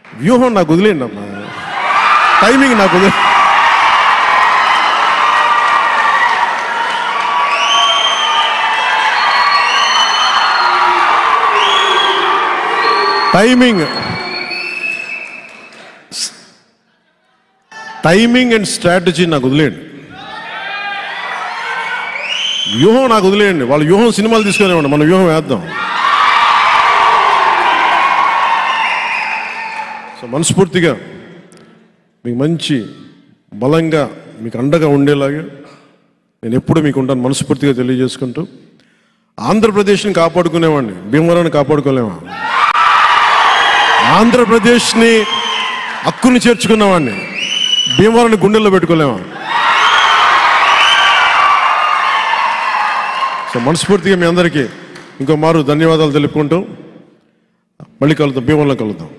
వ్యూహం నాకు వదిలేయండి అమ్మా టైమింగ్ నాకు వదిలే టైమింగ్ టైమింగ్ అండ్ స్ట్రాటజీ నాకు వదిలేయండి వ్యూహం నాకు వదిలేయండి వాళ్ళ వ్యూహం సినిమాలు తీసుకునేవ్వండి మన వ్యూహం వేద్దాం సో మనస్ఫూర్తిగా మీకు మంచి బలంగా మీకు అండగా ఉండేలాగా నేను ఎప్పుడు మీకు ఉంటాను మనస్ఫూర్తిగా తెలియజేసుకుంటూ ఆంధ్రప్రదేశ్ని కాపాడుకునేవాడిని భీమవరాన్ని కాపాడుకోలేమా ఆంధ్రప్రదేశ్ని హక్కుని చేర్చుకున్నవాడిని భీమవరాన్ని గుండెల్లో పెట్టుకోలేమా సో మనస్ఫూర్తిగా మీ అందరికీ ఇంకో మారు ధన్యవాదాలు తెలుపుకుంటూ మళ్ళీ కలుద్దాం భీమవరంలో కలుద్దాం